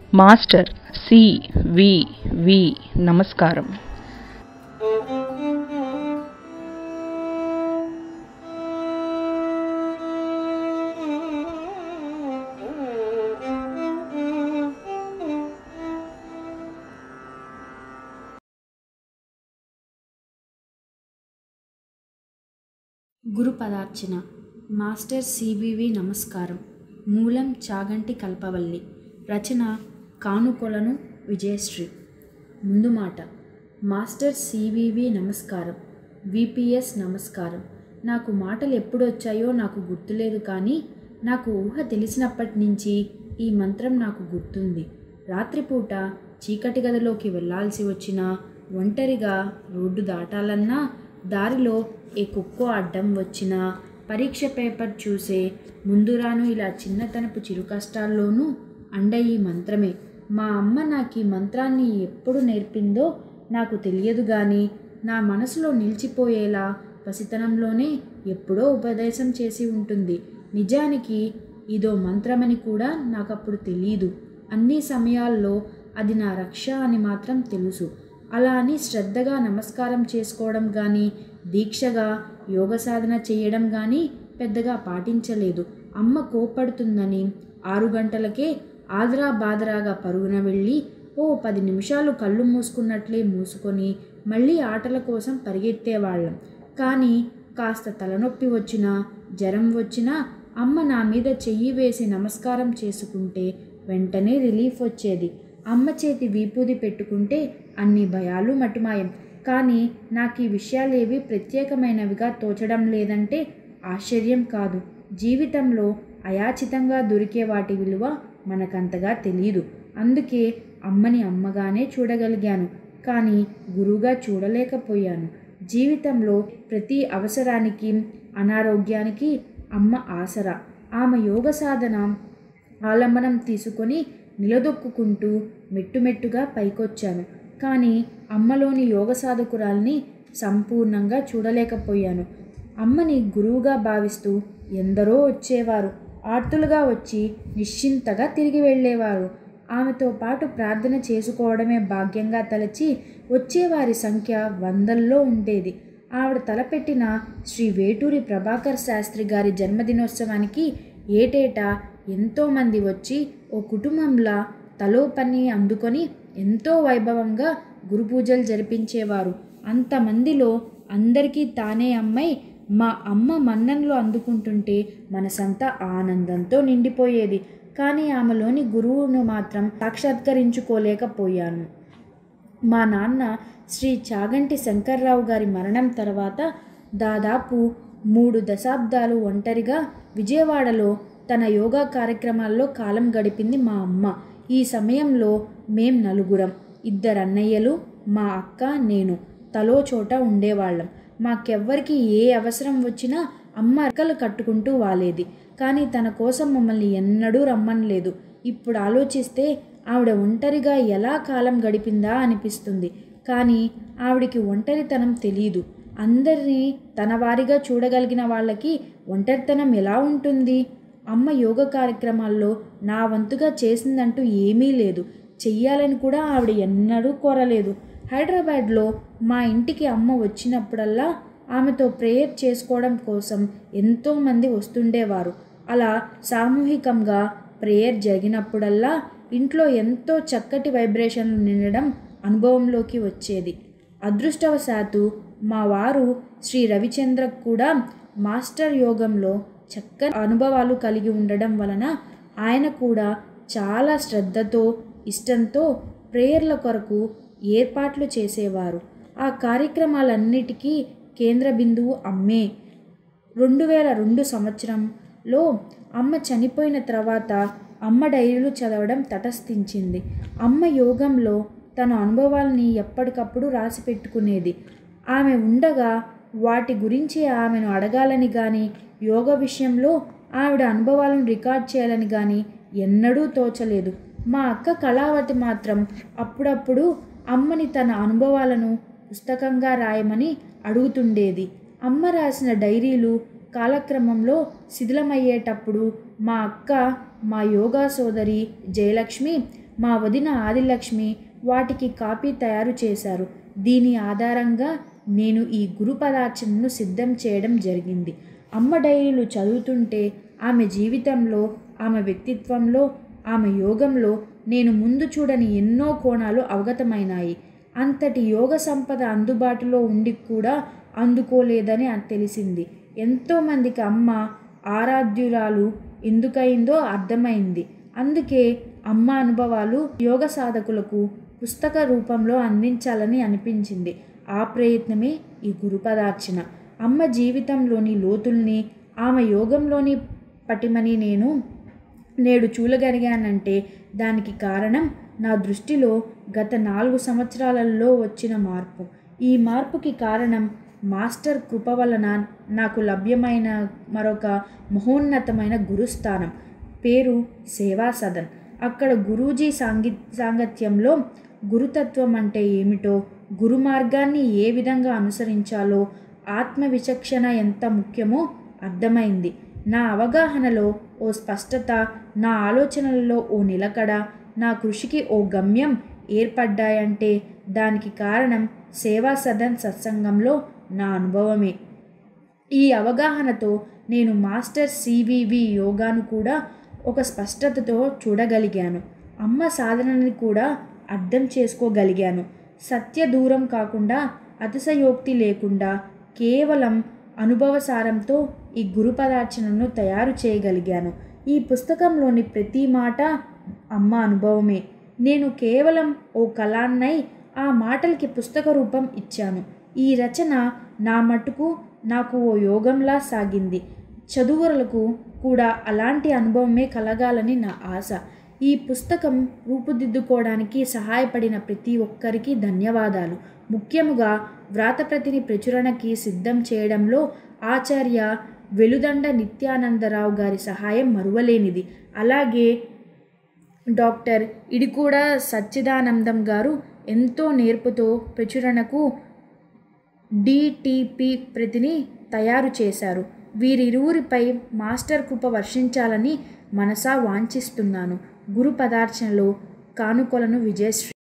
master C వి వి నమస్కారం గురు పదార్చన master CBV నమస్కారం మూలం చాగంటి కల్పవల్లి రచన కానుకొలను విజయశ్రీ ముందు మాట మాస్టర్ సిబివి నమస్కారం విపిఎస్ నమస్కారం నాకు మాటలు ఎప్పుడు వచ్చాయో నాకు గుర్తులేదు కానీ నాకు ఊహ తెలిసినప్పటి నుంచి ఈ మంత్రం నాకు గుర్తుంది రాత్రిపూట చీకటి గదిలోకి వెళ్ళాల్సి వచ్చినా ఒంటరిగా రోడ్డు దాటాలన్నా దారిలో ఏ కుక్కో అడ్డం వచ్చినా పరీక్ష పేపర్ చూసే ముందురాను ఇలా చిన్నతనపు చిరు కష్టాల్లోనూ అండ ఈ మంత్రమే మా అమ్మ నాకు ఈ మంత్రాన్ని ఎప్పుడు నేర్పిందో నాకు తెలియదు కానీ నా మనసులో నిలిచిపోయేలా పసితనంలోనే ఎప్పుడో ఉపదేశం చేసి ఉంటుంది నిజానికి ఇదో మంత్రమని కూడా నాకు అప్పుడు తెలియదు అన్ని సమయాల్లో అది నా రక్ష అని మాత్రం తెలుసు అలా అని శ్రద్ధగా నమస్కారం చేసుకోవడం కానీ దీక్షగా యోగ సాధన చేయడం కానీ పెద్దగా పాటించలేదు అమ్మ కోప్పడుతుందని ఆరు గంటలకే ఆదరా బాదరాగా పరుగున వెళ్ళి ఓ పది నిమిషాలు కళ్ళు మూసుకున్నట్లే మూసుకొని మళ్ళీ ఆటల కోసం పరిగెత్తేవాళ్ళం కానీ కాస్త తలనొప్పి వచ్చినా జ్వరం వచ్చినా అమ్మ నా మీద చెయ్యి వేసి నమస్కారం చేసుకుంటే వెంటనే రిలీఫ్ వచ్చేది అమ్మ చేతి వీపూది పెట్టుకుంటే అన్ని భయాలు మటుమాయం కానీ నాకు ఈ విషయాలేవి ప్రత్యేకమైనవిగా తోచడం లేదంటే ఆశ్చర్యం కాదు జీవితంలో అయాచితంగా దొరికే వాటి విలువ మనకంతగా తెలియదు అందుకే అమ్మని అమ్మగానే చూడగలిగాను కానీ గురువుగా చూడలేకపోయాను జీవితంలో ప్రతి అవసరానికి అనారోగ్యానికి అమ్మ ఆసరా ఆమె యోగ సాధన ఆలంబనం తీసుకొని నిలదొక్కుంటూ మెట్టుమెట్టుగా పైకొచ్చాను కానీ అమ్మలోని యోగ సాధకురాల్ని సంపూర్ణంగా చూడలేకపోయాను అమ్మని గురువుగా భావిస్తూ ఎందరో వచ్చేవారు ఆర్తులుగా వచ్చి నిశ్చింతగా తిరిగి వెళ్ళేవారు ఆమెతో పాటు ప్రార్థన చేసుకోవడమే భాగ్యంగా తలచి వచ్చేవారి సంఖ్య వందల్లో ఉండేది ఆవిడ తలపెట్టిన శ్రీ వేటూరి ప్రభాకర్ శాస్త్రి గారి జన్మదినోత్సవానికి ఏటేటా ఎంతోమంది వచ్చి ఓ కుటుంబంలా తలో పని అందుకొని ఎంతో వైభవంగా గురు పూజలు జరిపించేవారు అంతమందిలో అందరికీ తానే అమ్మాయి మా అమ్మ మన్ననలు అందుకుంటుంటే మనసంతా ఆనందంతో నిండిపోయేది కానీ ఆమెలోని గురువును మాత్రం సాక్షాత్కరించుకోలేకపోయాను మా నాన్న శ్రీ చాగంటి శంకర్రావు గారి మరణం తర్వాత దాదాపు మూడు దశాబ్దాలు ఒంటరిగా విజయవాడలో తన యోగా కార్యక్రమాల్లో కాలం గడిపింది మా అమ్మ ఈ సమయంలో మేం నలుగురం ఇద్దరు అన్నయ్యలు మా అక్క నేను తలో చోట ఉండేవాళ్ళం మాకెవ్వరికి ఏ అవసరం వచ్చినా అమ్మ అక్కలు కట్టుకుంటూ వాలేది కానీ తన కోసం మమ్మల్ని ఎన్నడూ రమ్మనలేదు ఇప్పుడు ఆలోచిస్తే ఆవిడ ఒంటరిగా ఎలా కాలం గడిపిందా అనిపిస్తుంది కానీ ఆవిడికి ఒంటరితనం తెలియదు అందరినీ తన వారిగా చూడగలిగిన వాళ్ళకి ఒంటరితనం ఎలా ఉంటుంది అమ్మ యోగ కార్యక్రమాల్లో నా వంతుగా చేసిందంటూ ఏమీ లేదు చెయ్యాలని కూడా ఆవిడ ఎన్నడూ కోరలేదు హైదరాబాద్లో మా ఇంటికి అమ్మ వచ్చినప్పుడల్లా ఆమెతో ప్రేయర్ చేసుకోవడం కోసం ఎంతోమంది వస్తుండేవారు అలా సామూహికంగా ప్రేయర్ జరిగినప్పుడల్లా ఇంట్లో ఎంతో చక్కటి వైబ్రేషన్లు నిండడం అనుభవంలోకి వచ్చేది అదృష్టవశాత్తు మా వారు శ్రీ రవిచంద్ర కూడా మాస్టర్ యోగంలో చక్కని అనుభవాలు కలిగి ఉండడం వలన ఆయన కూడా చాలా శ్రద్ధతో ఇష్టంతో ప్రేయర్ల కొరకు ఏర్పాట్లు చేసేవారు ఆ కార్యక్రమాలన్నిటికీ కేంద్ర బిందువు అమ్మే రెండు వేల రెండు సంవత్సరంలో అమ్మ చనిపోయిన తర్వాత అమ్మ డైరీలు చదవడం తటస్థించింది అమ్మ యోగంలో తన అనుభవాల్ని ఎప్పటికప్పుడు రాసి పెట్టుకునేది ఆమె ఉండగా వాటి గురించి ఆమెను అడగాలని కానీ యోగ విషయంలో ఆవిడ అనుభవాలను రికార్డ్ చేయాలని కానీ ఎన్నడూ తోచలేదు మా అక్క కళావతి మాత్రం అప్పుడప్పుడు అమ్మని తన అనుభవాలను పుస్తకంగా రాయమని అడుగుతుండేది అమ్మ రాసిన డైరీలు కాలక్రమంలో శిథిలమయ్యేటప్పుడు మా అక్క మా యోగా సోదరి జయలక్ష్మి మా వదిన ఆదిలక్ష్మి వాటికి కాపీ తయారు చేశారు దీని ఆధారంగా నేను ఈ గురు పదార్చనను సిద్ధం చేయడం జరిగింది అమ్మ డైరీలు చదువుతుంటే ఆమె జీవితంలో ఆమె వ్యక్తిత్వంలో ఆమె యోగంలో నేను ముందు చూడని ఎన్నో కోణాలు అవగతమైనాయి అంతటి యోగ సంపద అందుబాటులో ఉండి కూడా అందుకోలేదని తెలిసింది ఎంతోమందికి అమ్మ ఆరాధ్యురాలు ఎందుకయిందో అర్థమైంది అందుకే అమ్మ అనుభవాలు యోగ సాధకులకు పుస్తక రూపంలో అందించాలని అనిపించింది ఆ ప్రయత్నమే ఈ గురుపదార్చన అమ్మ జీవితంలోని లోతుల్ని ఆమె యోగంలోని పటిమని నేను నేడు చూడగలిగానంటే దానికి కారణం నా దృష్టిలో గత నాలుగు సంవత్సరాలలో వచ్చిన మార్పు ఈ మార్పుకి కారణం మాస్టర్ కృప వలన నాకు లభ్యమైన మరొక మహోన్నతమైన గురుస్థానం పేరు సేవా సదన్ అక్కడ గురూజీ సాంగి సాంగత్యంలో గురుతత్వం అంటే ఏమిటో గురు మార్గాన్ని ఏ విధంగా అనుసరించాలో ఆత్మ విచక్షణ ఎంత ముఖ్యమో అర్థమైంది నా అవగాహనలో ఓ స్పష్టత నా ఆలోచనలలో ఓ నిలకడ నా కృషికి ఓ గమ్యం ఏర్పడ్డాయంటే దానికి కారణం సేవా సదన్ సత్సంగంలో నా అనుభవమే ఈ అవగాహనతో నేను మాస్టర్ సివివి యోగాను కూడా ఒక స్పష్టతతో చూడగలిగాను అమ్మ సాధనని కూడా అర్థం చేసుకోగలిగాను సత్య దూరం కాకుండా అతిశయోక్తి లేకుండా కేవలం అనుభవసారంతో ఈ గురు పదార్చనను తయారు చేయగలిగాను ఈ పుస్తకంలోని ప్రతి మాట అమ్మ అనుభవమే నేను కేవలం ఓ కళాన్నై ఆ మాటలకి పుస్తక రూపం ఇచ్చాను ఈ రచన నా మటుకు నాకు ఓ యోగంలా సాగింది చదువులకు కూడా అలాంటి అనుభవమే కలగాలని నా ఆశ ఈ పుస్తకం రూపుదిద్దుకోవడానికి సహాయపడిన ప్రతి ఒక్కరికి ధన్యవాదాలు ముఖ్యముగా వ్రాతప్రతిని ప్రచురణకి సిద్ధం చేయడంలో ఆచార్య వెలుదండ నిత్యానందరావు గారి సహాయం మరువలేనిది అలాగే డాక్టర్ ఇడికూడ సచ్చిదానందం గారు ఎంతో నేర్పుతో ప్రచురణకు డిటిపి ప్రతిని తయారు చేశారు వీరిరువురిపై మాస్టర్ కృప వర్షించాలని మనసా వాంఛిస్తున్నాను గురు పదార్చనలో కానుకలను విజయశ్రీ